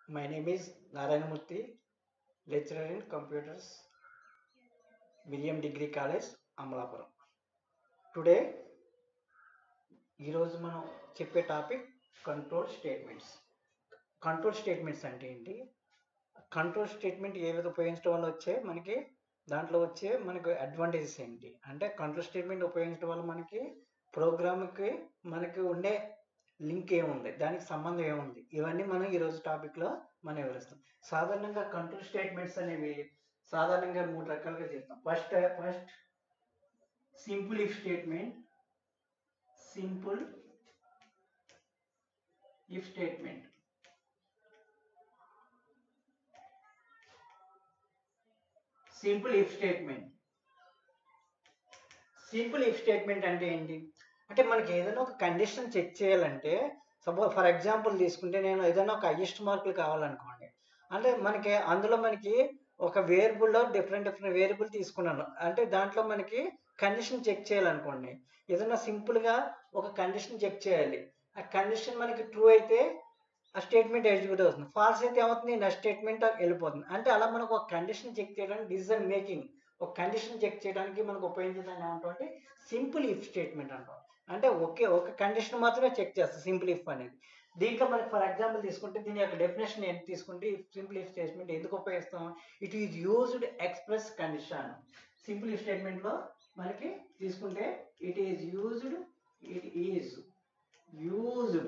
My name is Narayanamurthy, lecturer in computers, William degree college Amalapuram today ఈరోజు మనం చెప్పే topic control statements control statements అంటే ఏంటి control statement ఏ విధంగా ఉపయోగించడం వల్ల వచ్చే మనకి దాంట్లో వచ్చే మనకు అడ్వాంటేజెస్ ఏంటి అంటే కంట్రోల్ స్టేట్మెంట్ ఉపయోగించడం వల్ల మనకి ప్రోగ్రామ్కి మనకి ఉండే లింక్ ఏముంది దానికి సంబంధం ఏముంది ఇవన్నీ మనం ఈరోజు టాపిక్లో మనం వివరిస్తాం సాధారణంగా కంట్రోల్ స్టేట్మెంట్స్ అనేవి సాధారణంగా మూడు రకాలుగా చేస్తాం first first simple if statement simple if statement simple if statement simple if statement అంటే ఏంటి అంటే మనకి ఏదైనా ఒక కండిషన్ చెక్ చేయాలంటే సపోజ్ ఫర్ ఎగ్జాంపుల్ తీసుకుంటే నేను ఏదైనా ఒక హైయెస్ట్ మార్కులు కావాలనుకోండి అంటే మనకి అందులో మనకి ఒక వేరియబుల్లో డిఫరెంట్ డిఫరెంట్ వేరియబుల్ తీసుకున్నాను అంటే దాంట్లో మనకి కండిషన్ చెక్ చేయాలనుకోండి ఏదైనా సింపుల్గా ఒక కండిషన్ చెక్ చేయాలి ఆ కండిషన్ మనకి ట్రూ అయితే ఆ స్టేట్మెంట్ ఎగ్జిక్యూట్ అవుతుంది ఫాల్స్ అయితే ఏమవుతుంది నా స్టేట్మెంట్ వెళ్ళిపోతుంది అంటే అలా మనకు ఒక కండిషన్ చెక్ చేయడానికి డిసిజన్ మేకింగ్ ఒక కండిషన్ చెక్ చేయడానికి మనకు ఉపయోగించేదాన్ని ఏమంటాం సింపుల్ ఇఫ్ స్టేట్మెంట్ అంటాం అంటే ఒకే ఒక కండిషన్ మాత్రమే చెక్ చేస్తాం సింపుల్ ఇఫ్ అనేది దీంట్లో మనకి ఫర్ ఎగ్జాంపుల్ తీసుకుంటే దీని యొక్క డెఫినేషన్ ఏంటి తీసుకుంటే సింపుల్ ఇఫ్ స్టేట్మెంట్ ఎందుకు ఉపయోగిస్తాం it is used express condition simple if స్టేట్మెంట్లో మనకి తీసుకుంటే it is used it is used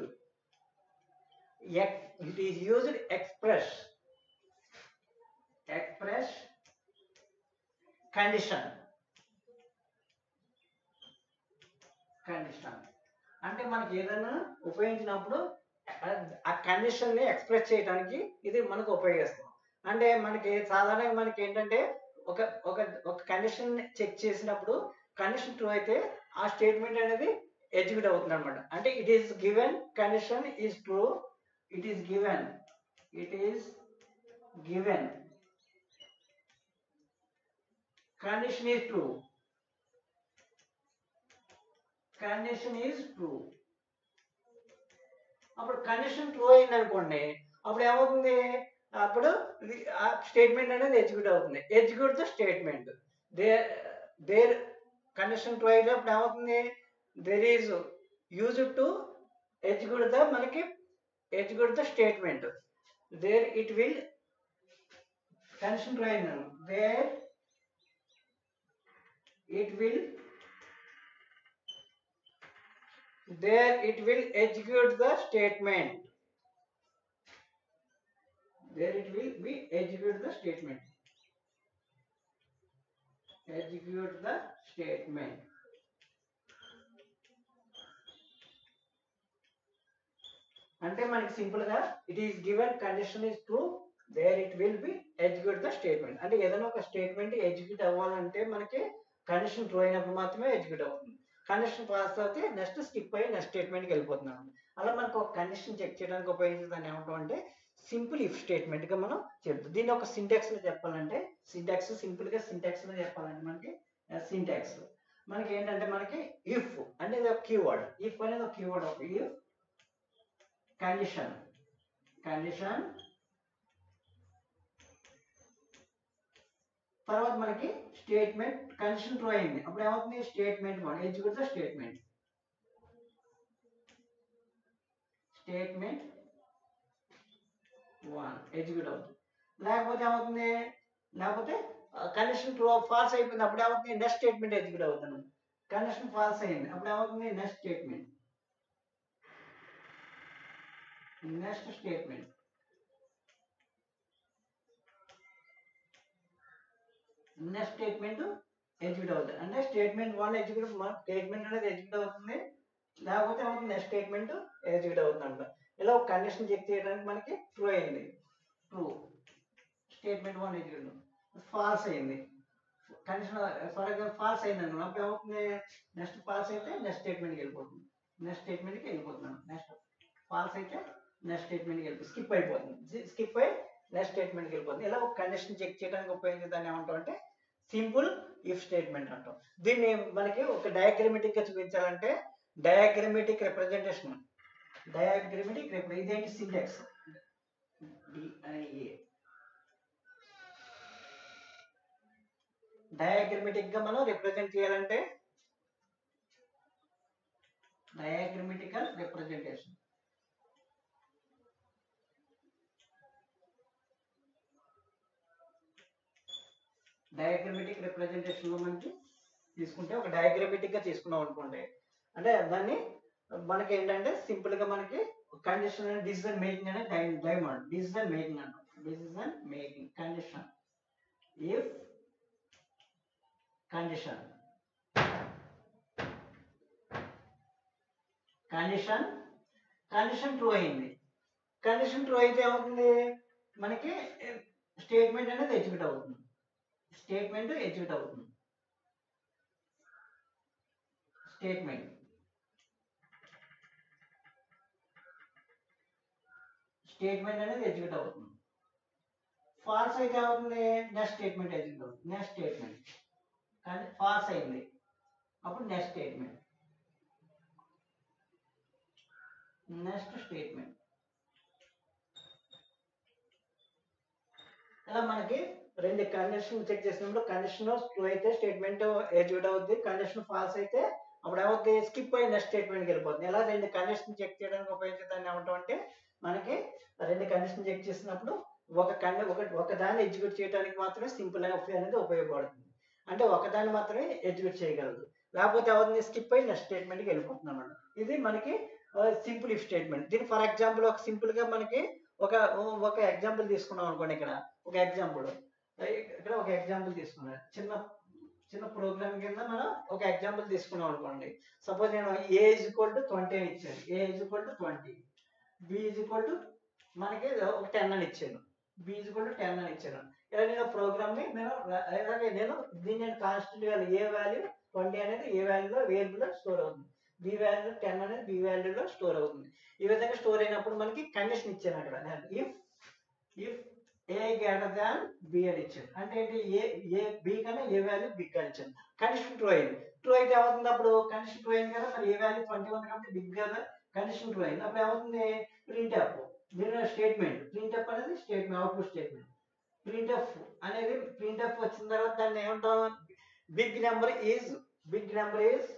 it is used express express condition condition అంటే మనకి ఏదైనా ఉపయోగించినప్పుడు ఆ కండిషన్ని ఎక్స్ప్రెస్ చేయడానికి ఇది మనకు ఉపయోగిస్తాం అంటే మనకి సాధారణంగా మనకి ఏంటంటే ఒక ఒక ఒక కండిషన్ చెక్ చేసినప్పుడు కండిషన్ ట్రూ అయితే ఆ స్టేట్మెంట్ అనేది ఎగ్జిక్యూట్ అవుతుంది అనమాట అంటే it is given condition is true it is given it is given condition is true condition is true అప్పుడు కండిషన్ ట్రూ అయింది అనుకోండి అప్పుడు ఏమవుతుంది అప్పుడు స్టేట్మెంట్ అనేది ఎగ్జిక్యూట్ అవుతుంది execute the statement there there condition true అయినప్పుడు ఏమవుతుంది there is use to execute the మనకి execute the statement there it will condition true అయిన there it will there it will execute the statement there it will be execute the statement execute the statement అంటే మనకి simple గా it is given condition is true there it will be execute the statement అంటే ఏదైనా ఒక statement execute అవ్వాలంటే మనకి condition true అయినప్పుడు మాత్రమే ఎగ్జిక్యూట్ అవుతుంది కండిషన్ పాస్ అవుతే నెక్స్ట్ స్కిప్ అయ్యి నెక్స్ట్ స్టేట్మెంట్కి వెళ్ళిపోతున్నాం అలా మనకు ఒక కండిషన్ చెక్ చేయడానికి ఉపయోగించే దాన్ని ఏమంటాం అంటే సింపుల్ ఇఫ్ స్టేట్మెంట్గా మనం చెప్తాం దీన్ని ఒక సింటాక్స్లో చెప్పాలంటే సింటాక్స్ సింపుల్గా సింటాక్స్లో చెప్పాలంటే మనకి సింటాక్స్ మనకి ఏంటంటే మనకి ఇఫ్ అంటే ఇది ఒక కీవర్డ్ ఇఫ్ అనేది ఒక కీవర్డ్ ఒక ఇఫ్ కండిషన్ కండిషన్ తర్వాత మనకి స్టేట్మెంట్ కండిషన్ ట్రూ అయింది అప్పుడు ఏమవుతుంది statement one execute the statement statement one execute అవుతుంది లేకపోతే ఏమవుతుంది లేకపోతే కండిషన్ ట్రూ ఫాల్స్ అయిపోయింది అప్పుడు ఏమవుతుంది నెక్స్ట్ స్టేట్మెంట్ ఎగ్జిక్యూట్ అవుతుంది కండిషన్ ఫాల్స్ అయింది అప్పుడు ఏమవుతుంది next statement next statement next statement execute అవుతుంది అంటే స్టేట్మెంట్ వన్ ఎగ్జిక్యూట్ స్టేట్మెంట్ అనేది ఎగ్జిక్యూట్ అవుతుంది లేకపోతే ఏమవుతుంది నెక్స్ట్ స్టేట్మెంట్ ఎగ్జిక్యూట్ అవుతుంది అంట ఇలా ఒక కండిషన్ చెక్ చేయడానికి మనకి ట్రూ అయింది true statement one execute false అయింది కండిషన్ ఫర్ ఎగ్జాంపుల్ ఫాల్స్ అయింది అనుకో అప్పుడు ఏమవుతుంది నెక్స్ట్ ఫాల్స్ అయితే నెక్స్ట్ స్టేట్మెంట్కి వెళ్ళిపోతుంది నెక్స్ట్ స్టేట్మెంట్కి వెళ్ళిపోతున్నాను నెక్స్ట్ ఫాల్స్ అయితే నెక్స్ట్ స్టేట్మెంట్కి వెళ్ళిపోతుంది స్కిప్ అయిపోతుంది స్కిప్ అయి నెక్స్ట్ స్టేట్మెంట్కి వెళ్ళిపోతుంది ఇలా ఒక కండిషన్ చెక్ చేయడానికి ఉపయోగించే దాన్ని ఏమంటాం అంటే సింపుల్ ఇఫ్ స్టేట్మెంట్ అంటాం దీన్ని మనకి ఒక డయాగ్రమెటిక్గా చూపించాలంటే డయాగ్రమెటిక్ రిప్రజెంటేషన్ డయాగ్రమెటిక్ రిప్రజెంట్ ఇదేంటి సింటాక్స్ డయాగ్రమెటిక్ గా మనం రిప్రజెంట్ చేయాలంటే డయాగ్రమెటికల్ రిప్రజెంటేషన్ డయాగ్రమెటిక్ రిప్రజెంటేషన్ లో మనకి తీసుకుంటే ఒక డయాగ్రమెటిక్ గా తీసుకున్నాం అనుకోండి అంటే దాన్ని మనకి ఏంటంటే సింపుల్ గా మనకి కండిషన్ డిసిజన్ మేకింగ్ అనే డైమండ్ డిసిజన్ మేకింగ్ అంటాం decision making condition if condition condition condition true అయింది కండిషన్ ట్రూ అయితే ఏమవుతుంది మనకి స్టేట్మెంట్ అనేది ఎగ్జిక్యూట్ అవుతుంది స్టేట్మెంట్ ఎగ్జిక్యూట్ అవుతుంది స్టేట్మెంట్ స్టేట్మెంట్ అనేది ఎగ్జిక్యూట్ అవుతుంది ఫాల్స్ అయితే ఏమవుతుంది నెక్స్ట్ స్టేట్మెంట్ ఎగ్జిక్యూట్ అవుతుంది నెక్స్ట్ స్టేట్మెంట్ కానీ ఫాల్స్ అయింది అప్పుడు నెక్స్ట్ స్టేట్మెంట్ నెక్స్ట్ స్టేట్మెంట్ ఇలా మనకి రెండు కండిషన్ చెక్ చేసినప్పుడు కండిషన్ ట్రూ అయితే స్టేట్మెంట్ ఎగ్జిక్యూట్ అవుద్ది కండిషన్ ఫాల్స్ అయితే అప్పుడు ఏమవుతుంది స్కిప్ అయ్యి నెక్స్ట్ స్టేట్మెంట్కి వెళ్ళిపోతుంది ఇలా రెండు కండిషన్ చెక్ చేయడానికి ఉపయోగించే దాన్ని ఏమంటాం అంటే మనకి రెండు కండిషన్ చెక్ చేసినప్పుడు ఒక కండి ఒక ఒక దాన్ని ఎగ్జిక్యూట్ చేయడానికి మాత్రమే సింపుల్ ఎఫ్ అనేది ఉపయోగపడుతుంది అంటే ఒకదాన్ని మాత్రమే ఎగ్జిక్యూట్ చేయగలదు లేకపోతే ఎవరిని స్కిప్ అయ్యి నెక్స్ట్ స్టేట్మెంట్కి వెళ్ళిపోతుంది అన్నమాట ఇది మనకి సింపుల్ ఇఫ్ స్టేట్మెంట్ దీని ఫర్ ఎగ్జాంపుల్ ఒక సింపుల్ గా మనకి ఒక ఒక ఎగ్జాంపుల్ తీసుకున్నాం అనుకోండి ఇక్కడ ఒక ఎగ్జాంపుల్ ఇక్కడ ఒక ఎగ్జాంపుల్ తీసుకున్నాను చిన్న చిన్న ప్రోగ్రామ్ కింద మనం ఒక ఎగ్జాంపుల్ తీసుకున్నాం అనుకోండి సపోజ్ నేను A is equal to twenty అని ఇచ్చాను A is equal to twenty B is equal to మనకి ఒక టెన్ అని ఇచ్చాను B is equal to ten అని ఇచ్చాను ఇలా నేను ప్రోగ్రామ్ ని నేను అలాగే నేను దీన్ని నేను constant value A value twenty అనేది ఏ వాల్యూలో వేరియబుల్ స్టోర్ అవుతుంది బి వాల్యూ టెన్ అనేది బి వాల్యూలో స్టోర్ అవుతుంది ఈ విధంగా స్టోర్ అయినప్పుడు మనకి కండిషన్ ఇచ్చాను అక్కడ if if A greater than B అని ఇచ్చాను అంటే ఏంటి ఏ ఏ బి కన్నా ఏ వాల్యూ బిగ్ అని ఇచ్చాను కండిషన్ ట్రూ అయింది ట్రూ అయితే ఏమవుతుంది అప్పుడు కండిషన్ ట్రూ అయింది కదా మరి ఏ వాల్యూ ట్వంటీ ఉంది కాబట్టి బిగ్ కదా కండిషన్ ట్రూ అయింది అప్పుడు ఏమవుతుంది ప్రింట్ అప్ దీని స్టేట్మెంట్ ప్రింట్ అప్ అనేది statement output statement printf అనేది ప్రింట్ అప్ వచ్చిన తర్వాత దాన్ని ఏమంటాం big number is big number is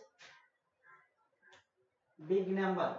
big number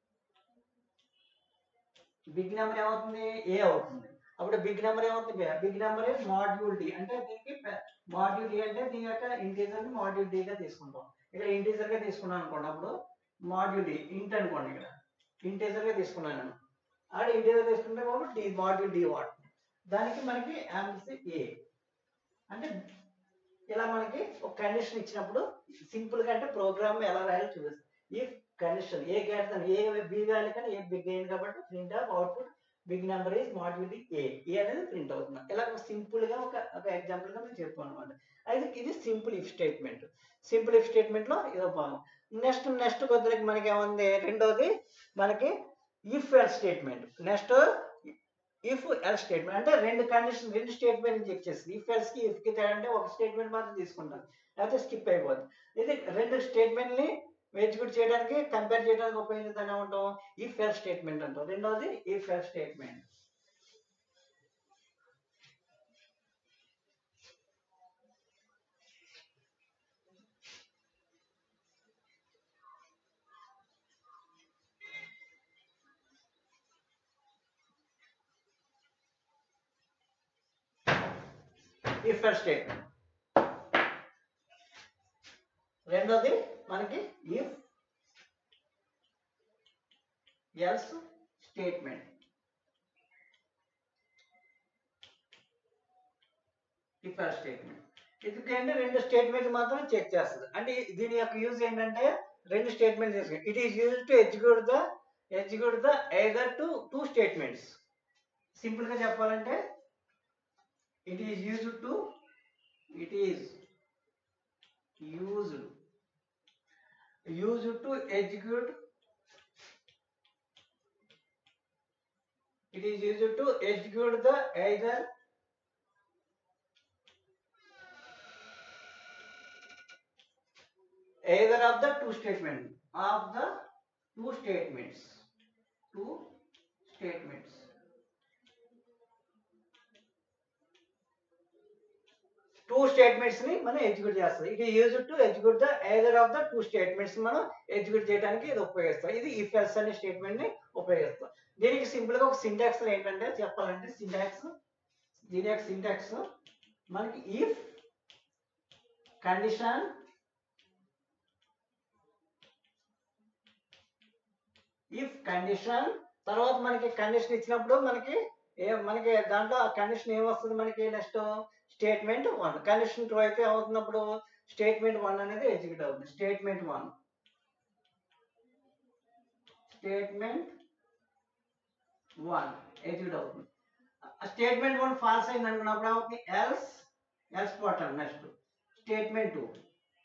big number ఏమవుతుంది ఏ అవుతుంది అప్పుడు బిగ్ నెంబర్ ఏమవుతుంది big number is module D అంటే దీనికి మాడ్యూల్ డి అంటే దీని యొక్క ఇంటీజర్ ని మాడ్యూల్ డి గా తీసుకుంటాం ఇక్కడ ఇంటీజర్ గా తీసుకున్నాను అనుకోండి అప్పుడు మాడ్యూల్ డి ఇంట్ అనుకోండి ఇక్కడ ఇంటీజర్ గా తీసుకున్నాను నేను అక్కడ ఇంటీజర్ తీసుకుంటే అప్పుడు డి మాడ్యూల్ డి వాట్ దానికి మనకి ఆన్సర్ ఏ అంటే ఇలా మనకి ఒక కండిషన్ ఇచ్చినప్పుడు సింపుల్ గా అంటే ప్రోగ్రామ్ ఎలా రాయాలో చూపిస్తుంది ఈ condition A greater A B value కానీ ఏ బిగ్ అయింది కాబట్టి printf output big number is module A A అనేది ప్రింట్ అవుతుంది ఇలా సింపుల్ గా ఒక ఒక ఎగ్జాంపుల్ గా మేము చెప్పాం అనమాట అయితే ఇది simple if statement simple if statement లో ఇదో భాగం నెక్స్ట్ నెక్స్ట్ కొద్దిగా మనకి ఏముంది రెండోది మనకి if else statement next if else statement అంటే రెండు కండిషన్ రెండు స్టేట్మెంట్ చెక్ చేస్తుంది ఇఫ్ ఎల్స్ కి ఇఫ్ కి తేడా అంటే ఒక స్టేట్మెంట్ మాత్రం తీసుకుంటాం లేకపోతే స్కిప్ అయిపోతుంది ఇది రెండు స్టేట్మెంట్ ని ఎగ్జిక్యూట్ చేయడానికి కంపేర్ చేయడానికి ఉపయోగించదని ఏమంటాం ఇఫ్ ఎల్ స్టేట్మెంట్ అంటాం రెండవది if else statement if else statement రెండోది మనకి if else statement if else statement ఎందుకంటే రెండు స్టేట్మెంట్ మాత్రం చెక్ చేస్తుంది అంటే దీని యొక్క యూజ్ ఏంటంటే రెండు స్టేట్మెంట్ తీసుకుని it is used to execute the execute the either to two statements simple గా చెప్పాలంటే it is used to it is used used to execute it is used to execute the either either of the two statement of the two statements two statements two statements ని మనం execute చేస్తాం ఇది use to execute the either of the two statements మనం execute చేయడానికి ఇది ఉపయోగిస్తాం ఇది if else అనే స్టేట్మెంట్ ని ఉపయోగిస్తాం దీనికి సింపుల్ గా ఒక సింటాక్స్ ఏంటంటే చెప్పాలంటే సింటాక్స్ దీని యొక్క సింటాక్స్ మనకి ఇఫ్ కండిషన్ ఇఫ్ కండిషన్ తర్వాత మనకి కండిషన్ ఇచ్చినప్పుడు మనకి ఏ మనకి దాంట్లో ఆ కండిషన్ ఏమొస్తుంది మనకి next statement one condition two అయితే అవుతున్నప్పుడు స్టేట్మెంట్ వన్ అనేది ఎగ్జిక్యూట్ అవుతుంది statement one statement one execute అవుతుంది స్టేట్మెంట్ వన్ ఫాల్స్ అయింది అనుకున్నప్పుడు ఏమవుతుంది else else part next statement two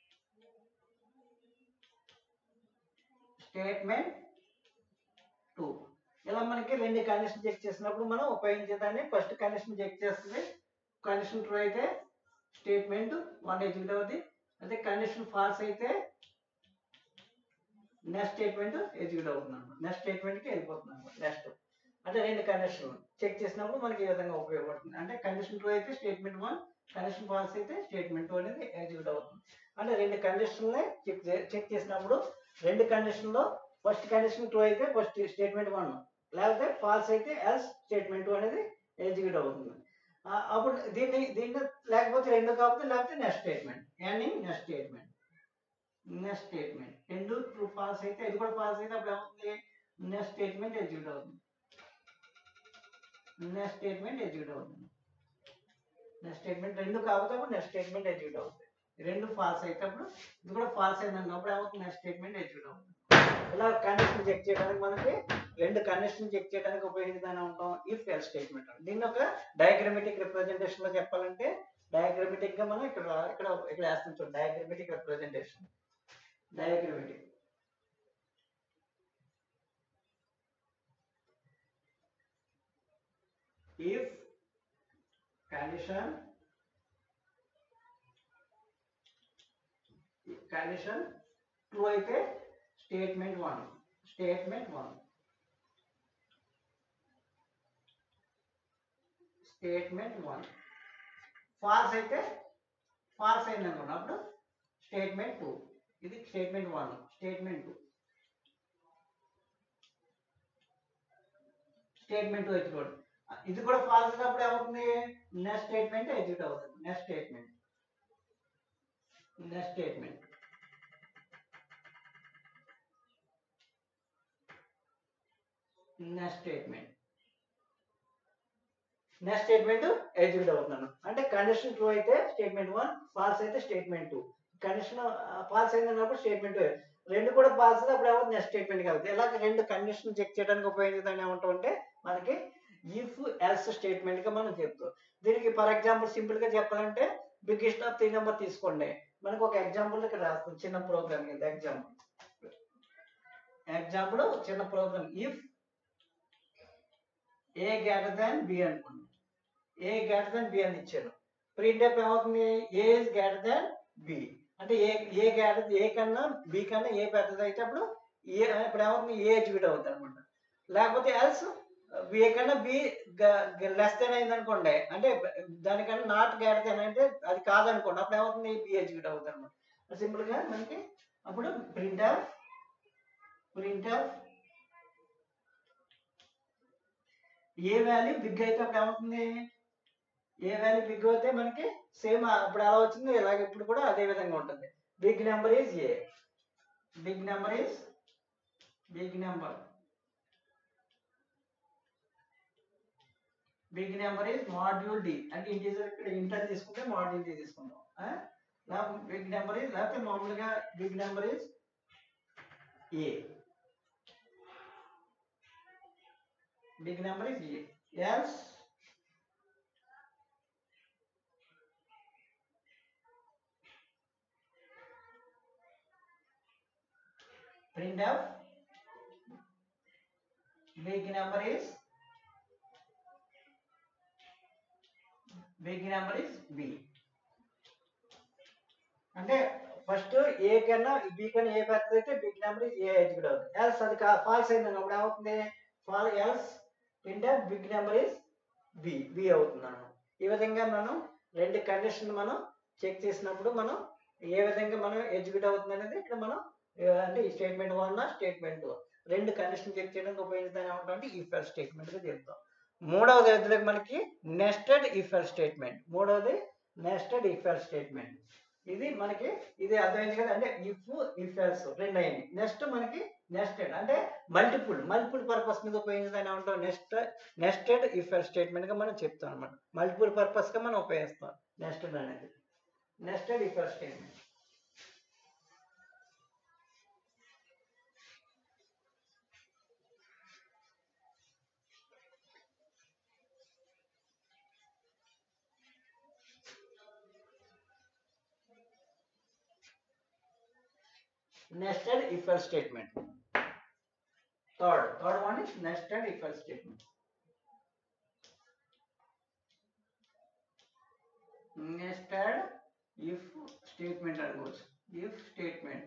statement two ఇలా మనకి రెండు కండిషన్ చెక్ చేసినప్పుడు మనం ఉపయోగించేదాన్ని ఫస్ట్ కండిషన్ చెక్ చేస్తుంది కండిషన్ ట్రూ అయితే స్టేట్మెంట్ వన్ ఎగ్జిక్యూట్ అవుతుంది అదే కండిషన్ ఫాల్స్ అయితే నెక్స్ట్ స్టేట్మెంట్ ఎగ్జిక్యూట్ అవుతుంది అనమాట నెక్స్ట్ స్టేట్మెంట్కి వెళ్ళిపోతుంది అనమాట నెక్స్ట్ అంటే రెండు కండిషన్ చెక్ చేసినప్పుడు మనకి ఈ విధంగా ఉపయోగపడుతుంది అంటే కండిషన్ టూ అయితే స్టేట్మెంట్ వన్ కండిషన్ ఫాల్స్ అయితే స్టేట్మెంట్ టూ అనేది ఎగ్జిక్యూట్ అవుతుంది అంటే రెండు కండిషన్లే చెక్ చెక్ చేసినప్పుడు రెండు కండిషన్లో ఫస్ట్ కండిషన్ ట్రూ అయితే ఫస్ట్ స్టేట్మెంట్ వన్ లేకపోతే ఫాల్స్ అయితే ఎల్స్ స్టేట్మెంట్ టూ అనేది ఎగ్జిక్యూట్ అవుతుంది ఆ, అప్పుడు దీన్ని దీన్ని లేకపోతే రెండు కాకపోతే లేకపోతే next statement ending next statement next statement రెండు ట్రూ ఫాల్స్ అయితే ఇది కూడా ఫాల్స్ అయితే అప్పుడు ఏమవుతుంది నెక్స్ట్ స్టేట్మెంట్ ఎగ్జిక్యూట్ అవుతుంది నెక్స్ట్ స్టేట్మెంట్ ఎగ్జిక్యూట్ అవుతుంది నెక్స్ట్ స్టేట్మెంట్ రెండు కాకపోతే అప్పుడు నెక్స్ట్ స్టేట్మెంట్ ఎగ్జిక్యూట్ అవుతుంది రెండు ఫాల్స్ అయితే అప్పుడు ఇది కూడా ఫాల్స్ అయింది అన్నప్పుడు ఏమవుతుంది నెక్స్ట్ స్టేట్మెంట్ ఎగ్జిక్యూట్ అవుతుంది ఇలా కండిషన్ చెక్ చేయడానికి మనకి రెండు కండిషన్ చెక్ చేయడానికి ఉపయోగించుదాని ఉంటాం ఇఫ్ ఎల్ స్టేట్మెంట్ దీన్ని ఒక డయాగ్రమెటిక్ రిప్రజెంటేషన్ లో చెప్పాలంటే డయాగ్రమెటిక్ గా మనం ఇక్కడ రా- ఇక్కడ ఇక్కడ వేస్తాం చూడండి diagrammatic representation diagrammatic if condition condition true అయితే statement one statement one statement one false అయితే ఫాల్స్ అయింది అనుకోండి అప్పుడు స్టేట్మెంట్ టూ ఇది statement one statement two statement two execute ఇది కూడా ఫాల్స్ అయినప్పుడు ఏమవుతుంది నెక్స్ట్ స్టేట్మెంట్ ఎగ్జిక్యూట్ అవుతుంది next statement next statement next statement next statement execute అవుతున్నాను అంటే కండిషన్ ట్రూ అయితే స్టేట్మెంట్ వన్ ఫాల్స్ అయితే స్టేట్మెంట్ టూ కండిషన్ ఫాల్స్ అయిందన్నప్పుడు స్టేట్మెంట్ టూ రెండు కూడా ఫాల్స్ అయితే అప్పుడు ఏమవుతుంది నెక్స్ట్ స్టేట్మెంట్ కాబట్టి ఇలాగ రెండు కండిషన్ చెక్ చేయడానికి ఉపయోగించడానికి ఏమంటాం అంటే మనకి ఇఫ్ ఎల్స్ స్టేట్మెంట్ గా మనం చెప్తాం దీనికి ఫర్ ఎగ్జాంపుల్ సింపుల్ గా చెప్పాలంటే బిగ్గెస్ట్ ఆఫ్ త్రీ నెంబర్ తీసుకోండి మనకు ఒక ఎగ్జాంపుల్ ఇక్కడ రాస్తాం చిన్న ప్రోగ్రామ్ కింద ఎగ్జాంపుల్ ఎగ్జాంపుల్ చిన్న program if A greater than B అనుకోండి ఏ గ్రేటర్ దాన్ బి అని ఇచ్చారు ప్రింట్ అప్ ఏమవుతుంది A is greater than B అంటే ఏ ఏ గ్రేటర్ ఏ కన్నా బి కన్నా ఏ పెద్దది అయితే అప్పుడు ఏ ఇప్పుడు ఏమవుతుంది ఏ ఎగ్జిక్యూట్ అవుతుంది అనమాట లేకపోతే ఎల్స్ ఏ కన్నా బి లెస్ దెన్ అయింది అనుకోండి అంటే దానికన్నా నాట్ గ్రేటర్ దెన్ అంటే అది కాదనుకోండి అప్పుడు ఏమవుతుంది బి ఎగ్జిక్యూట్ అవుతుంది అనమాట సింపుల్ గా మనకి అప్పుడు printf printf A value big అయితే అప్పుడు ఏమవుతుంది ఏ వాల్యూ బిగ్ అయితే మనకి సేమ్ అప్పుడు ఎలా వచ్చింది ఇలాగ ఇప్పుడు కూడా అదే విధంగా ఉంటుంది big number is A big number is big number big number is module D అంటే ఇంటీజర్ ఇక్కడ ఇంటర్ తీసుకుంటే మాడ్యూల్ డి తీసుకుంటాం బిగ్ నెంబర్ ఈజ్ లేకపోతే మామూలుగా big number is A big number is A. Else, print of big number is big number is B. అంటే first A కన్నా B కన్నా A పెద్దది అయితే బిగ్ నెంబర్ ఏ ఎగ్జిక్యూట్ అవుతుంది else అది ఫాల్స్ అయింది అప్పుడు ఏమవుతుంది ఫాల్ ఎల్స్ అంటే big number is B B అవుతుంది అన్నమాట ఈ విధంగా మనం రెండు కండిషన్ మనం చెక్ చేసినప్పుడు మనం ఏ విధంగా మనం ఎగ్జిక్యూట్ అవుతుంది అనేది ఇక్కడ మనం ఆ, అంటే ఈ స్టేట్మెంట్ వన్ స్టేట్మెంట్ టూ రెండు కండిషన్ చెక్ చేయడానికి ఉపయోగించడానికి ఏమంటాం ఇఫ్ ఎల్ స్టేట్మెంట్ గా చెప్తాం మూడవది అయితే మనకి నెస్టెడ్ ఇఫ్ ఎల్ స్టేట్మెంట్ మూడవది నెస్టెడ్ ఇఫ్ ఎల్ స్టేట్మెంట్ ఇది మనకి ఇది అర్థమైంది కదా అంటే ఇఫ్ ఇఫ్ ఎల్స్ రెండు అయింది నెక్స్ట్ మనకి నెస్టెడ్ అంటే మల్టిపుల్ మల్టిపుల్ పర్పస్ మీద ఉపయోగించడానికి ఏమంటాం next nested if else statement గా మనం చెప్తాం అనమాట మల్టిపుల్ పర్పస్ గా మనం ఉపయోగిస్తాం నెస్టెడ్ అనేది nested if else statement nested if else statement. Third, third one is nested if else statement. Nested if statement అనుకోవచ్చు if statement.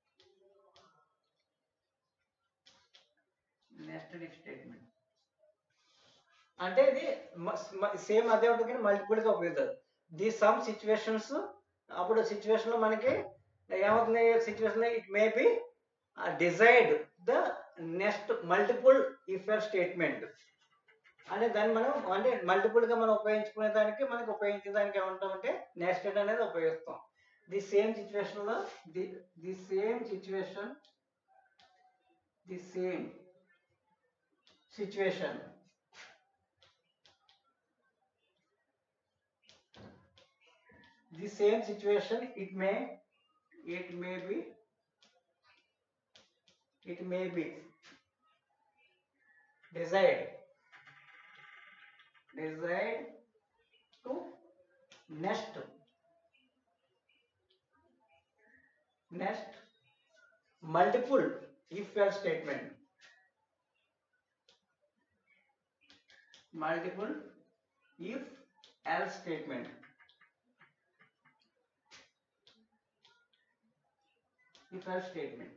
Nested if statement. అంటే ఇది సేమ్ అదే ఉంటుంది కానీ మల్టిపుల్ గా ఉపయోగిస్తారు ది సమ్ సిచ్యువేషన్స్ అప్పుడు సిచ్యువేషన్ లో మనకి ఏమవుతుంది situation it may be decided the next multiple if else statement అంటే దాన్ని మనం అంటే మల్టిపుల్ గా మనం ఉపయోగించుకునే దానికి మనకి ఉపయోగించే దానికి ఏమంటామంటే నెక్స్ట్ అనేది ఉపయోగిస్తాం ది సేమ్ సిచ్యువేషన్ లో the the same situation the same situation the same situation it may it may be it may be desired desired to next next multiple if else statement multiple if else statement if else statement.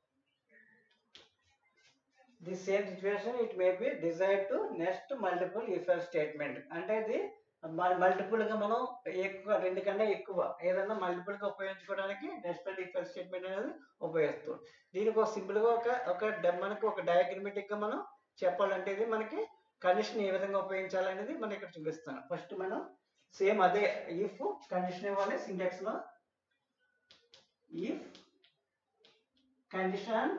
The same situation it may be desired to next multiple if else statement. అంటే ఇది multiple గా మనం ఎక్కువ రెండు కన్నా ఎక్కువ ఏదైనా multiple గా ఉపయోగించుకోవడానికి నెక్స్ట్ ఇఫ్ ఎల్ స్టేట్మెంట్ అనేది ఉపయోగిస్తాం దీనికి ఒక సింపుల్ గా ఒక ఒక డ- మనకు ఒక డయాగ్రమెటిక్ గా మనం చెప్పాలంటే ఇది మనకి కండిషన్ ఏ విధంగా ఉపయోగించాలనేది మనం ఇక్కడ చూపిస్తాను ఫస్ట్ మనం సేమ్ అదే ఇఫ్ కండిషన్ ఇవ్వాలి సిండెక్స్ లో ఇఫ్ కండిషన్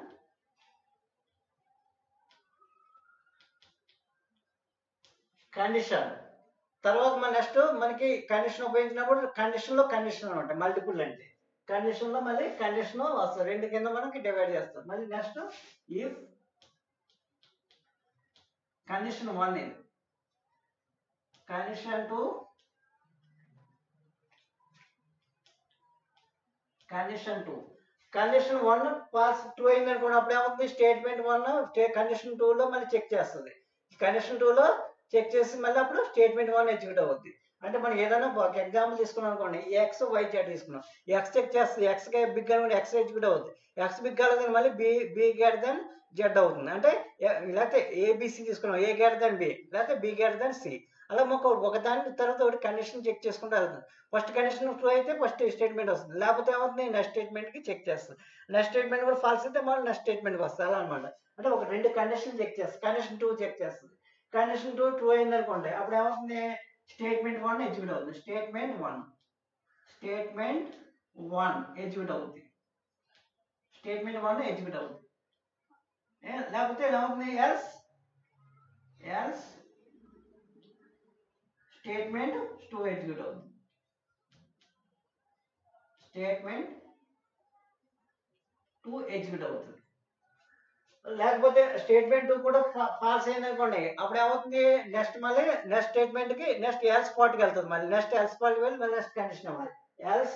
కండిషన్ తర్వాత మన నెక్స్ట్ మనకి కండిషన్ ఉపయోగించినప్పుడు కండిషన్ లో కండిషన్ అనమాట మల్టిపుల్ అంటే కండిషన్ లో మళ్ళీ కండిషన్ వస్తుంది రెండు కింద మనకి డివైడ్ చేస్తాం మళ్ళీ నెక్స్ట్ ఇఫ్ కండిషన్ వన్ ఇది condition two condition two condition one pass two అయింది అనుకోండి అప్పుడు ఏమవుతుంది స్టేట్మెంట్ వన్ కండిషన్ టూ లో మళ్ళీ చెక్ చేస్తుంది కండిషన్ టూ లో చెక్ చేసి మళ్ళీ అప్పుడు స్టేట్మెంట్ వన్ ఎగ్జిక్యూట్ అవుద్ది అంటే మనం ఏదైనా ఒక ఎగ్జాంపుల్ తీసుకున్నాం అనుకోండి ఎక్స్ వై జెడ్ తీసుకున్నాం ఎక్స్ చెక్ చేస్తుంది ఎక్స్ బిగ్ అనుకోండి ఎక్స్ ఎగ్జిక్యూట్ అవుతుంది ఎక్స్ బిగ్ కాలేదు మళ్ళీ B B greater than Z అవుతుంది అంటే ఏ- లేకపోతే ఏబిసి తీసుకున్నాం ఏ గ్రేటర్ దెన్ బి లేకపోతే బి గ్రేటర్ దెన్ సి అలా మాకు ఒక దాని తర్వాత ఒకటి కండిషన్ చెక్ చేసుకుంటూ వెళ్తుంది ఫస్ట్ కండిషన్ ట్రూ అయితే ఫస్ట్ స్టేట్మెంట్ వస్తుంది లేకపోతే ఏమవుతుంది నెక్స్ట్ స్టేట్మెంట్ కి చెక్ చేస్తుంది నెక్స్ట్ స్టేట్మెంట్ కూడా ఫాల్స్ అయితే మళ్ళీ నెక్స్ట్ స్టేట్మెంట్ వస్తుంది అలా అనమాట అంటే ఒక రెండు కండిషన్ చెక్ చేస్తుంది కండిషన్ టూ చెక్ చేస్తుంది కండిషన్ టూ ట్రూ అయింది అనుకోండి అప్పుడు ఏమవుతుంది స్టేట్మెంట్ వన్ ఎగ్జిక్యూట్ అవుతుంది statement one statement one execute అవుతుంది స్టేట్మెంట్ వన్ ఎగ్జిక్యూట్ అవుతుంది ఏ- లేకపోతే ఏమవుతుంది else else statement two execute అవుతుంది స్టేట్మెంట్ టూ ఎగ్జిక్యూట్ అవుతుంది లేకపోతే స్టేట్మెంట్ టూ కూడా ఫాల్స్ అయింది అనుకోండి అప్పుడు ఏమవుతుంది నెక్స్ట్ మళ్ళీ నెక్స్ట్ స్టేట్మెంట్ కి నెక్స్ట్ ఎల్స్ స్పాట్కి వెళ్తుంది మళ్ళీ నెక్స్ట్ ఎల్స్ స్పాట్కి వెళ్ళి మళ్ళీ నెక్స్ట్ కండిషన్ అవ్వాలి ఎల్స్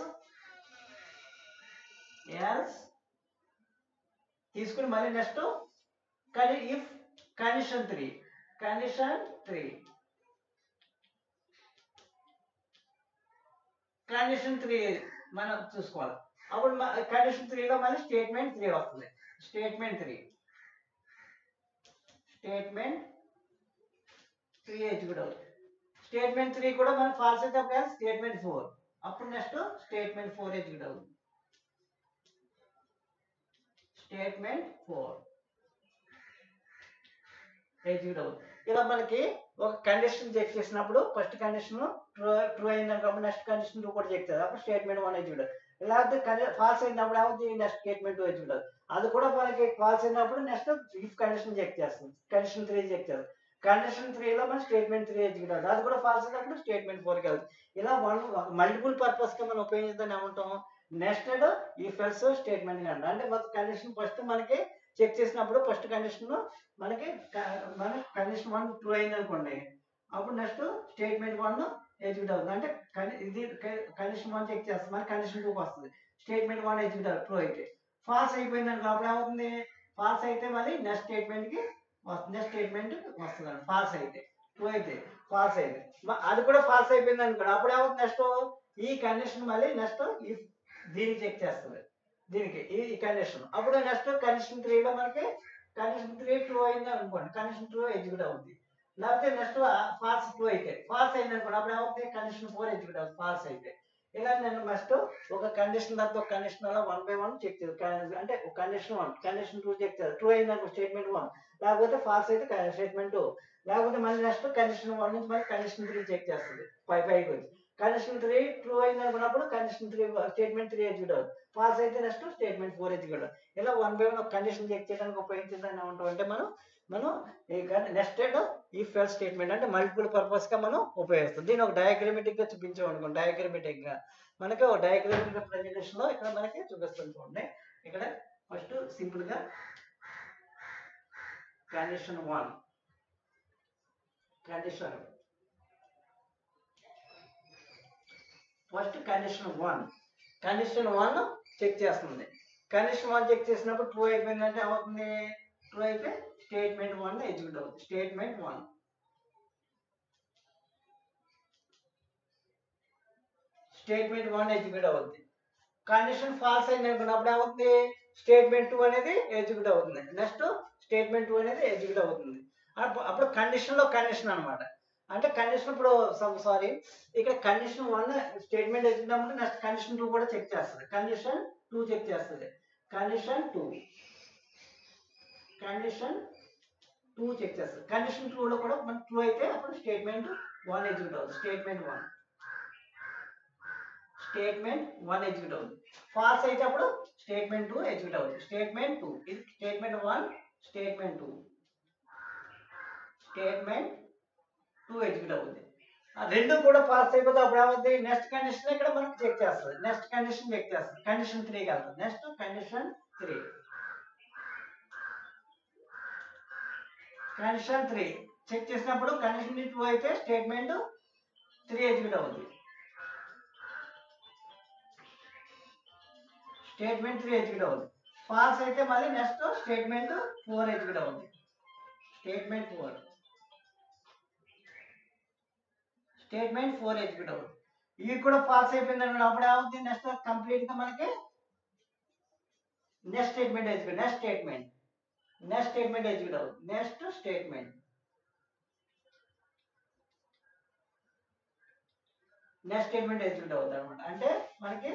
ఎల్స్ తీసుకుని మళ్ళీ నెక్స్ట్ కానీ if condition three condition three condition three మనం చూసుకోవాలి అప్పుడు కండిషన్ త్రీలో మళ్ళీ స్టేట్మెంట్ త్రీ వస్తుంది statement three statement three execute అవుతుంది స్టేట్మెంట్ త్రీ కూడా మనం ఫాల్స్ అయితే స్టేట్మెంట్ ఫోర్ అప్పుడు నెక్స్ట్ స్టేట్మెంట్ ఫోర్ ఎగ్జిక్యూట్ అవుతుంది స్టేట్మెంట్ ఫోర్ ఎగ్జిక్యూట్ అవుతుంది ఇలా మనకి ఒక కండిషన్ చెక్ చేసినప్పుడు ఫస్ట్ కండిషన్ ట్రూ ట్రూ అయింది కాబట్టి నెక్స్ట్ కండిషన్ టూ కూడా చెక్ చేయాలి అప్పుడు స్టేట్మెంట్ వన్ ఎగ్జిక్యూట్ లేకపోతే ఫాల్స్ అయినప్పుడు ఏమవుతుంది నెక్స్ట్ స్టేట్మెంట్ టూ ఎగ్జిక్యూట్ అవుతుంది అది కూడా మనకి ఫాల్స్ అయినప్పుడు నెక్స్ట్ ఇఫ్ కండిషన్ చెక్ చేస్తుంది కండిషన్ త్రీ చెక్ చేస్తుంది కండిషన్ త్రీలో మన స్టేట్మెంట్ త్రీ ఎగ్జిక్యూట్ అవుతుంది అది కూడా ఫాల్స్ అయినప్పుడు స్టేట్మెంట్ ఫోర్కి వెళ్తుంది ఇలా వన్ మల్టిపుల్ పర్పస్ గా మనం ఉపయోగిద్దాం ఏమంటాం నెక్స్టెడ్ ఈ ఫెల్స్ స్టేట్మెంట్ అంట అంటే మొత్తం కండిషన్ ఫస్ట్ మనకి చెక్ చేసినప్పుడు ఫస్ట్ కండిషన్ మనకి క- మన కండిషన్ వన్ ట్రూ అయింది అనుకోండి అప్పుడు నెక్స్ట్ స్టేట్మెంట్ వన్ ఎగ్జిక్యూట్ అవుతుంది అంటే కని- ఇది కండిషన్ వన్ చెక్ చేస్తుంది మరి కండిషన్ టూకి వస్తుంది స్టేట్మెంట్ వన్ ఎగ్జిక్యూట్ అవుతుంది ట్రూ అయితే ఫాల్స్ అయిపోయింది అనుకో అప్పుడు ఏమవుతుంది ఫాల్స్ అయితే మళ్ళీ నెక్స్ట్ స్టేట్మెంట్ కి వస్తుంది నెక్స్ట్ స్టేట్మెంట్ వస్తుంది ఫాల్స్ అయితే ట్రూ అయితే ఫాల్స్ అయితే మ- అది కూడా ఫాల్స్ అయిపోయింది అనుకో అప్పుడు ఏమవుతుంది నెక్స్ట్ ఈ కండిషన్ మళ్ళీ నెక్స్ట్ ఈ దీనికి చెక్ చేస్తుంది దీనికి ఈ ఈ కండిషన్ అప్పుడు నెక్స్ట్ కండిషన్ త్రీలో మనకి కండిషన్ త్రీ ట్రూ అయింది అనుకోండి కండిషన్ టూ ఎగ్జిక్యూట్ అవుతుంది లేకపోతే నెక్స్ట్ ఫాల్స్ టూ అయితే ఫాల్స్ అయింది అనుకోండి అప్పుడు ఏమవుతుంది కండిషన్ ఫోర్ ఎగ్జిక్యూట్ అవుతుంది ఫాల్స్ అయితే ఇలా నేను నెక్స్ట్ ఒక కండిషన్ తర్వాత ఒక కండిషన్ అలా వన్ బై వన్ చెక్ చేయాలి అంటే ఒక condition one condition two check చేయాలి ట్రూ అయింది అనుకో స్టేట్మెంట్ వన్ లేకపోతే ఫాల్స్ అయితే స్టేట్మెంట్ టూ లేకపోతే మళ్ళీ నెక్స్ట్ కండిషన్ వన్ నుంచి మళ్ళీ కండిషన్ త్రీ చెక్ చేస్తుంది ఫైవ్ ఫైవ్ వచ్చి కండిషన్ త్రీ ట్రూ అయింది అనుకున్నప్పుడు condition three statement three execute అవుతుంది ఫాల్స్ అయితే నెక్స్ట్ స్టేట్మెంట్ ఫోర్ ఎగ్జిక్యూట్ అవుతుంది ఇలా వన్ బై వన్ ఒక కండిషన్ చెక్ చేయడానికి ఉపయోగించిందని ఏమంటాం అంటే మనం మనం ఈ నెక్స్టెడ్ ఈ ఫెల్ స్టేట్మెంట్ అంటే మల్టిపుల్ పర్పస్ గా మనం ఉపయోగిస్తాం దీన్ని ఒక డయాగ్రమెటిక్ గా చూపించాం అనుకోండి డయాగ్రమెటిక్ గా మనకి ఒక డయాగ్రమెటిక్ రిప్రజెంటేషన్ లో ఇక్కడ మనకి చూపిస్తాం చూడండి ఇక్కడ ఫస్ట్ సింపుల్ గా condition one condition first condition one condition one check చేస్తుంది కండిషన్ వన్ చెక్ చేసినప్పుడు ట్రూ అయిపోయిందంటే ఏమవుతుంది ట్రూ అయితే స్టేట్మెంట్ వన్ ఎగ్జిక్యూట్ అవుతుంది statement one statement one execute అవుతుంది కండిషన్ ఫాల్స్ అయింది అనుకున్నప్పుడు ఏమవుతుంది స్టేట్మెంట్ టూ అనేది ఎగ్జిక్యూట్ అవుతుంది నెక్స్ట్ స్టేట్మెంట్ టూ అనేది ఎగ్జిక్యూట్ అవుతుంది అప్పుడు అప్పుడు కండిషన్ లో కండిషన్ అన్నమాట అంటే కండిషన్ ఇప్పుడు సారీ ఇక్కడ కండిషన్ వన్ స్టేట్మెంట్ ఎగ్జిక్యూట్ అవ్వమంటే నెక్స్ట్ కండిషన్ టూ కూడా చెక్ చేస్తుంది కండిషన్ టూ చెక్ చేస్తుంది condition two condition two check చేస్తుంది కండిషన్ లో కూడా మన ట్రూ అయితే అప్పుడు స్టేట్మెంట్ వన్ ఎగ్జిక్యూట్ అవుతుంది statement one statement one execute అవుతుంది ఫాల్స్ అయితే అప్పుడు స్టేట్మెంట్ టూ ఎగ్జిక్యూట్ అవుతుంది స్టేట్మెంట్ టూ ఇది statement one statement two statement two execute అవుతుంది ఆ రెండు కూడా పాస్ అయిపోతే అప్పుడు ఏమవుతుంది నెక్స్ట్ కండిషన్ ఇక్కడ మనకి చెక్ చేస్తుంది నెక్స్ట్ కండిషన్ చెక్ చేస్తుంది కండిషన్ త్రీకి వెళ్తుంది next condition three condition three check చేసినప్పుడు కండిషన్ టూ అయితే స్టేట్మెంట్ త్రీ ఎగ్జిక్యూట్ అవుతుంది స్టేట్మెంట్ త్రీ ఎగ్జిక్యూట్ అవుతుంది ఫాల్స్ అయితే మళ్ళీ నెక్స్ట్ స్టేట్మెంట్ ఫోర్ ఎగ్జిక్యూట్ అవుతుంది statement four statement four execute అవుతుంది ఇవి కూడా పాస్ అయిపోయింది అనుకోండి అప్పుడు ఏమవుతుంది నెక్స్ట్ కంప్లీట్ గా మనకి next statement execute next statement next statement execute అవుతుంది next statement next statement execute అవుతుంది అనమాట అంటే మనకి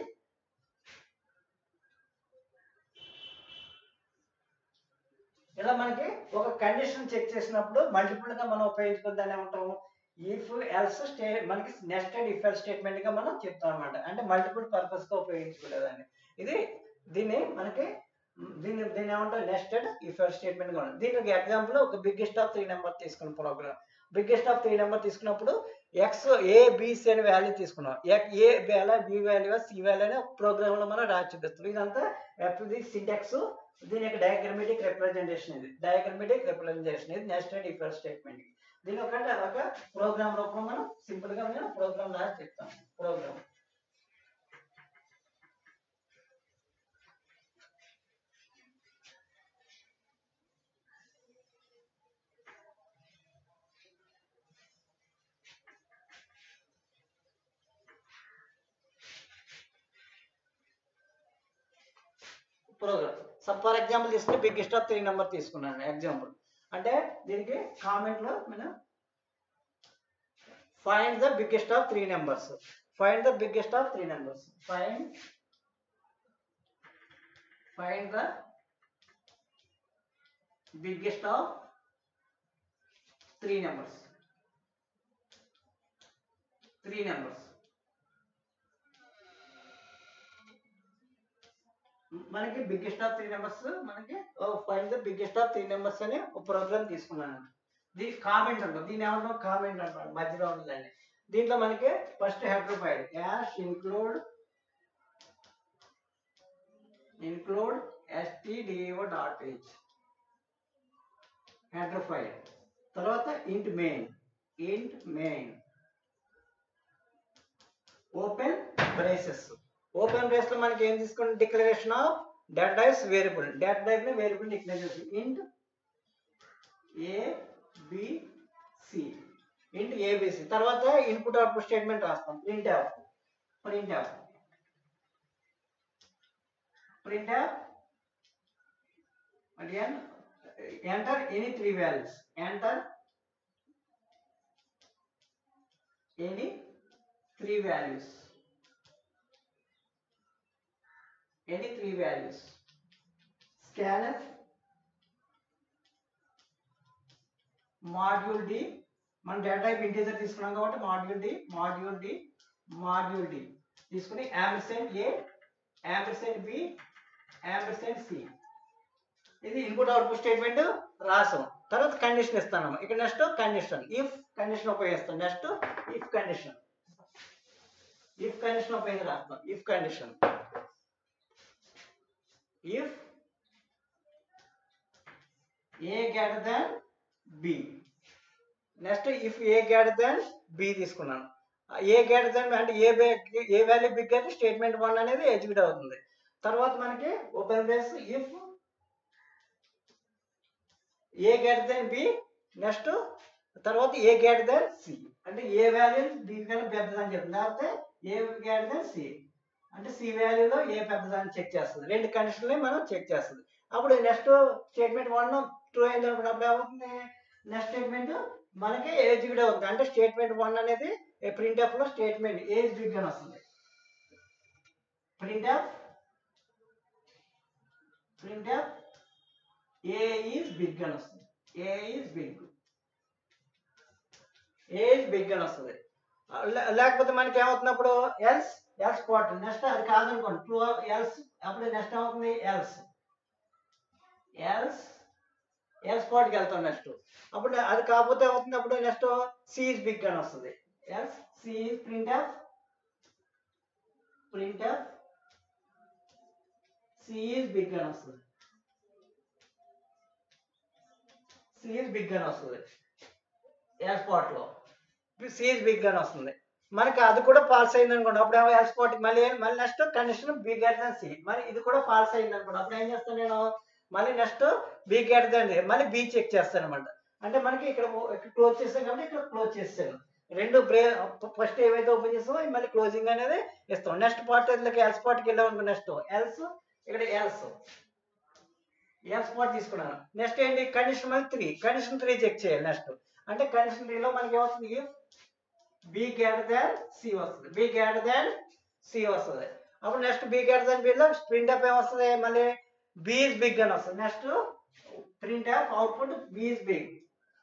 ఇలా మనకి ఒక కండిషన్ చెక్ చేసినప్పుడు మల్టిపుల్ గా మనం ఉపయోగించుకుందాన్ని ఏమంటాము ఇఫ్ ఎల్స్ స్టే మనకి నెస్టెడ్ ఇఫ్ ఎల్ స్టేట్మెంట్ గా మనం చెప్తాం అనమాట అంటే మల్టిపుల్ పర్పస్ గా ఉపయోగించుకోలేదండి ఇది దీన్ని మనకి మ్, దీన్ని దీన్ని ఏమంటారు నెస్టెడ్ ఇఫ్ ఎల్ స్టేట్మెంట్ గా ఉంటుంది దీనికి ఎగ్జాంపుల్ ఒక బిగ్గెస్ట్ ఆఫ్ త్రీ నెంబర్ తీసుకున్న program biggest of three number తీసుకున్నప్పుడు ఎక్స్ ఏ బిసి అనే వాల్యూ తీసుకున్నాం ఎక్- A value B value C value అనే ప్రోగ్రామ్ లో మనం రాసి చూపిస్తాం ఇదంతా ఎఫ్ది సింటాక్స్ దీని యొక్క డయాగ్రమెటిక్ రిప్రజెంటేషన్ ఇది డయాగ్రమెటిక్ రిప్రజెంటేషన్ ఇది నెస్టెడ్ ఇఫ్ ఎల్ స్టేట్మెంట్ దీని ఒక ఒక ప్రోగ్రామ్ రూపంలో మనం సింపుల్ గా నేను ప్రోగ్రామ్ రాసి చెప్తాం ప్రోగ్రామ్ ప్రోగ్రామ్ సబ్ ఫర్ ఎగ్జాంపుల్ తీసుకుని బిగ్గెస్ట్ ఆఫ్ త్రీ నెంబర్ తీసుకున్నాను ఎగ్జాంపుల్ అంటే దీనికి కామెంట్ లో మనం find the biggest of three numbers find the biggest of three numbers find find the biggest of three numbers three numbers మనకి biggest of three numbers మనకి find the biggest of three numbers అని ఒక programme తీసుకున్నాను దీని comment అంటాం దీని ఏమన్నా comment అంటాం మధ్యలో ఉంటుందండి దీంట్లో మనకి first header file hash include include stdio dot H header file తర్వాత int main int main open braces open brace లో మనకి ఏం తీసుకున్నాం declaration of data types variable data type ని వేరియబుల్ డిక్లేర్ చేసి int A B C int A B C తర్వాత input output statement రాస్తాం printf printf printf again enter any three values enter any three values any three values scanf module D మన data type integer తీసుకున్నాం కాబట్టి module D module D module D తీసుకుని ampersand A ampersand B ampersand C ఇది input output statement రాసాం తర్వాత condition ఇస్తాను ఇక్కడ next condition if condition ఉపయోగిస్తాం next if condition if condition ఉపయోగించి రాస్తాం if condition if A greater than B next if A greater than B తీసుకున్నాను A greater than అంటే ఏ బే- ఏ వాల్యూ బిగ్ అయితే స్టేట్మెంట్ వన్ అనేది execute అవుతుంది తర్వాత మనకి open brace if A greater then B next తర్వాత A greater then C అంటే ఏ వాల్యూ దీనికన్నా పెద్దదని చెప్తుంది లేకపోతే ఏ గ్రేటర్ దెన్ సి అంటే సి వాల్యూలో ఏ పెద్దదని చెక్ చేస్తుంది రెండు కండిషన్లే మనం చెక్ చేస్తుంది అప్పుడు నెక్స్ట్ స్టేట్మెంట్ వన్ ట్రూ అయింది అనుకున్నప్పుడు అప్పుడు ఏమవుతుంది నెక్స్ట్ స్టేట్మెంట్ మనకి ఎగ్జిక్యూట్ అవుతుంది అంటే స్టేట్మెంట్ వన్ అనేది ప్రింట్ లో స్టేట్మెంట్ ఏజ్ బిగ్ అని వస్తుంది print print A is big అని వస్తుంది A is big A is big అని వస్తుంది లే- లేకపోతే మనకి ఏమవుతున్నప్పుడు ఎల్స్ ఎల్స్ స్పాట్ నెక్స్ట్ అది కాదనుకోండి ట్రూ ఎల్స్ అప్పుడు నెక్స్ట్ ఏమవుతుంది ఎల్స్ ఎల్స్ ఎల్ స్పాట్కి వెళ్తాం నెక్స్ట్ అప్పుడు అది కాకపోతే ఏమవుతుంది అప్పుడు నెక్స్ట్ సి ఈజ్ బిగ్ అని వస్తుంది else C is printf printf C is big అని వస్తుంది సిఈస్ బిగ్ అని వస్తుంది ఎయిర్పోర్ట్ లో సిఈస్ బిగ్ అని వస్తుంది మనకి అది కూడా ఫాల్స్ అయింది అనుకోండి అప్పుడు ఏమో ఎయిర్పోర్ట్ మళ్ళీ ఏం- మళ్ళీ next condition big then C మరి ఇది కూడా ఫాల్స్ అయింది అనుకోండి అప్పుడు ఏం చేస్తాను నేను మళ్ళీ నెక్స్ట్ బి గ్రేటర్ దెన్ మళ్ళీ బి చెక్ చేస్తాను అనమాట అంటే మనకి ఇక్కడ ఇక్కడ క్లోజ్ చేస్తాం కాబట్టి ఇక్కడ క్లోజ్ చేస్తాను రెండు బ్రే ఫస్ట్ ఏవైతే ఓపెన్ చేస్తామో అవి మళ్ళీ క్లోజింగ్ అనేది ఇస్తాం నెక్స్ట్ పార్ట్ ఎల్స్ పార్ట్కి వెళ్ళాం అనుకో నెక్స్ట్ ఎల్స్ ఇక్కడ ఎల్స్ ఎఫ్ స్పాట్ తీసుకున్నాను నెక్స్ట్ ఏంటి కండిషన్ మళ్ళీ త్రీ కండిషన్ త్రీ చెక్ చేయాలి నెక్స్ట్ అంటే కండిషన్ త్రీలో మనకి ఏమవుతుంది బి గ్రేటర్ దాన్ సి వస్తుంది బి గ్రేటర్ దాన్ సి వస్తుంది అప్పుడు నెక్స్ట్ బి గ్రేటర్ దాన్ బిలో ప్రింట్ అప్ ఏమొస్తుంది మళ్ళీ బి ఇస్ బిగ్ అని వస్తుంది next printf output B is big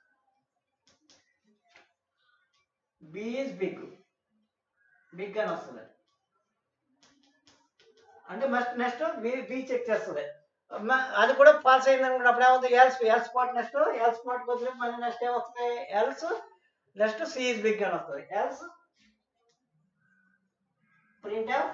B is big big అని వస్తుంది అంటే must next B B check చేస్తుంది మ- అది కూడా ఫాల్స్ అయింది అనుకుంటే అప్పుడు ఏమవుతుంది else L spot next L spot వదిలి మళ్ళీ నెక్స్ట్ ఏమవుతుంది else next C is big అని వస్తుంది else printf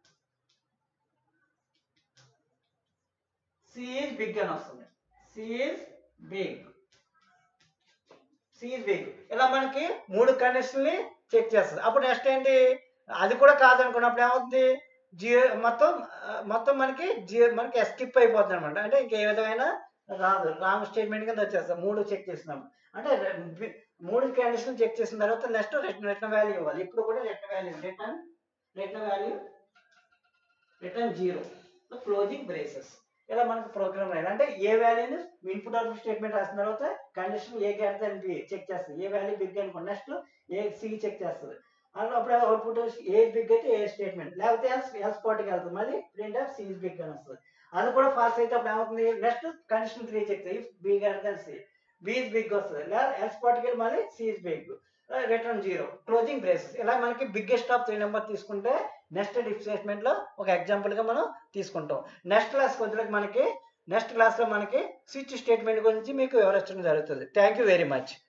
C is big అని వస్తుంది C is big C is big ఇలా మనకి మూడు కండిషన్లు చెక్ చేస్తుంది అప్పుడు నెక్స్ట్ ఏంటి అది కూడా కాదనుకున్నప్పుడు ఏమవుతుంది జియో మొత్తం ఆ, మొత్తం మనకి జియో మనకి స్కిప్ అయిపోతుంది అనమాట అంటే ఇంకే విధమైన రాదు రాంగ్ స్టేట్మెంట్ కింద వచ్చేస్తాం మూడు చెక్ చేసినాం అంటే రె- బి- మూడు కండిషన్ చెక్ చేసిన తర్వాత నెక్స్ట్ రిటర్న్ రిటర్న్ వాల్యూ ఇవ్వాలి ఇప్పుడు కూడా return value return return value return zero closing braces ఇలా మనకి ప్రోగ్రామ్ రాయాలి అంటే ఏ వాల్యూని ఇన్పుట్ అవుట్పుట్ స్టేట్మెంట్ రాసిన తర్వాత condition A greater B check చేస్తుంది ఏ వాల్యూ బిగ్ అనుకోండి నెక్స్ట్ ఏ సి చెక్ చేస్తుంది అందులో అప్పుడు అవుట్పుట్ ఏ బిగ్ అయితే ఏ స్టేట్మెంట్ లేకపోతే ఎల్స్ ఎల్స్ పార్ట్కి వెళ్తుంది మళ్ళీ ప్రింట్ ఆఫ్ సిఈస్ బిగ్ అని వస్తుంది అది కూడా ఫాల్స్ అయితే అప్పుడు ఏమవుతుంది next condition three check if B greater then C B is big వస్తుంది లేదా ఎల్స్ పార్ట్కి వెళ్ళి మళ్ళీ C is big return zero closing braces ఇలా మనకి బిగ్గెస్ట్ ఆఫ్ త్రీ నెంబర్ తీసుకుంటే నెక్స్ట్ ఇఫ్ స్టేట్మెంట్ లో ఒక ఎగ్జాంపుల్ గా మనం తీసుకుంటాం నెక్స్ట్ క్లాస్ కొద్దిగా మనకి నెక్స్ట్ క్లాస్ లో మనకి స్విచ్ స్టేట్మెంట్ గురించి మీకు వివరించడం జరుగుతుంది థ్యాంక్ యూ వెరీ మచ్